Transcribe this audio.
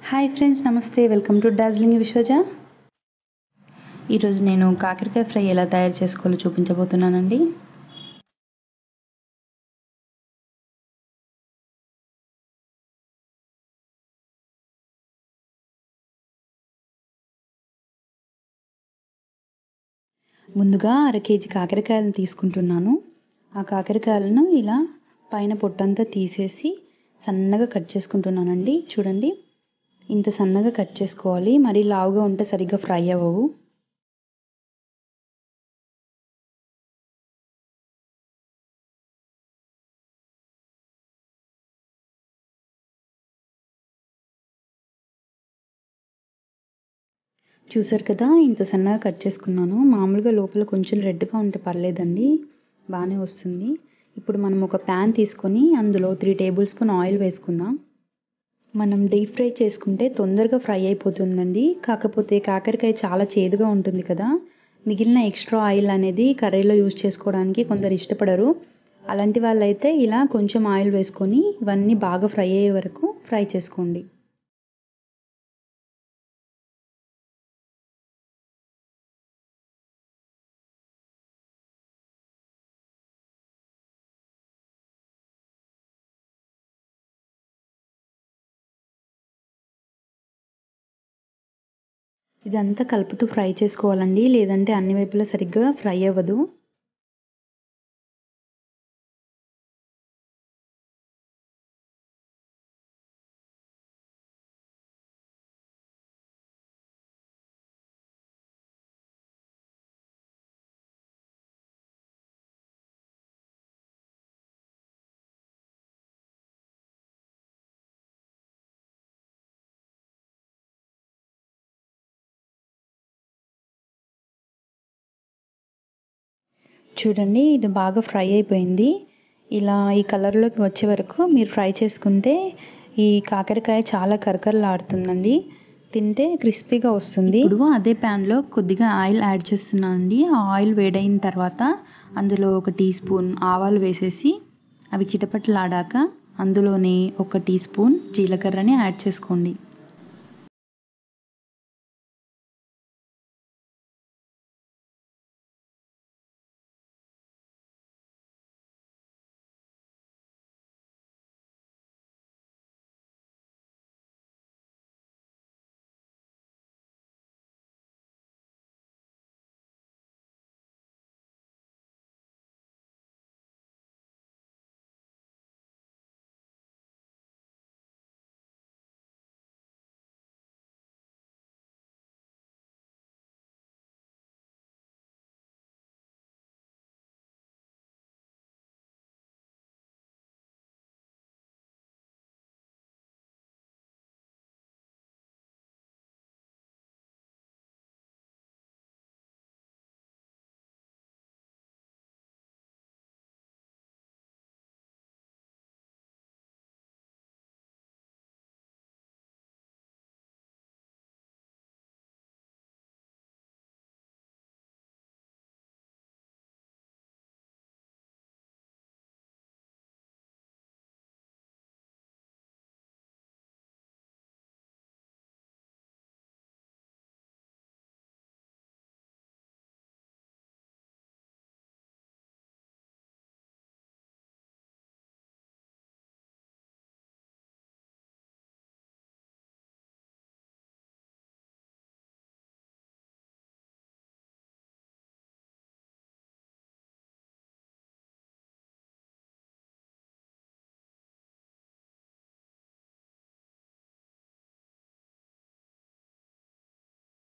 hi friends నమస్తే welcome to Darjeeling విశ్వజ ఈరోజు నేను కాకరకాయ ఫ్రై ఎలా తయారు చేసుకోవాలో చూపించబోతున్నానండి ముందుగా అర కేజీ కాకరకాయలను తీసుకుంటున్నాను ఆ కాకరకాయలను ఇలా పైన పొట్టంతా తీసేసి సన్నగా కట్ చేసుకుంటున్నానండి చూడండి ఇంత సన్నగా కట్ చేసుకోవాలి మరీ లావుగా ఉంటే సరిగ్గా ఫ్రై అవ్వవు చూసారు కదా ఇంత సన్నగా కట్ చేసుకున్నాను మామూలుగా లోపల కొంచెం రెడ్గా ఉంటే పర్లేదండి బాగానే వస్తుంది ఇప్పుడు మనం ఒక ప్యాన్ తీసుకొని అందులో త్రీ టేబుల్ స్పూన్ ఆయిల్ వేసుకుందాం మనం డీప్ ఫ్రై చేసుకుంటే తొందరగా ఫ్రై అయిపోతుందండి కాకపోతే కాకరకాయ చాలా చేదుగా ఉంటుంది కదా మిగిలిన ఎక్స్ట్రా ఆయిల్ అనేది కర్రీలో యూజ్ చేసుకోవడానికి కొందరు ఇష్టపడరు అలాంటి వాళ్ళైతే ఇలా కొంచెం ఆయిల్ వేసుకొని ఇవన్నీ బాగా ఫ్రై అయ్యే వరకు ఫ్రై చేసుకోండి ఇదంతా కలుపుతూ ఫ్రై చేసుకోవాలండి లేదంటే అన్ని వైపులా సరిగ్గా ఫ్రై అవ్వదు చూడండి ఇది బాగా ఫ్రై అయిపోయింది ఇలా ఈ కలర్లోకి వచ్చే వరకు మీరు ఫ్రై చేసుకుంటే ఈ కాకరకాయ చాలా కరకరలాడుతుందండి తింటే క్రిస్పీగా వస్తుంది ఇప్పుడు అదే ప్యాన్లో కొద్దిగా ఆయిల్ యాడ్ చేస్తున్నానండి ఆ ఆయిల్ వేడైన తర్వాత అందులో ఒక టీ స్పూన్ ఆవాలు వేసేసి అవి చిటపటలాడాక అందులోనే ఒక టీ స్పూన్ జీలకర్రని యాడ్ చేసుకోండి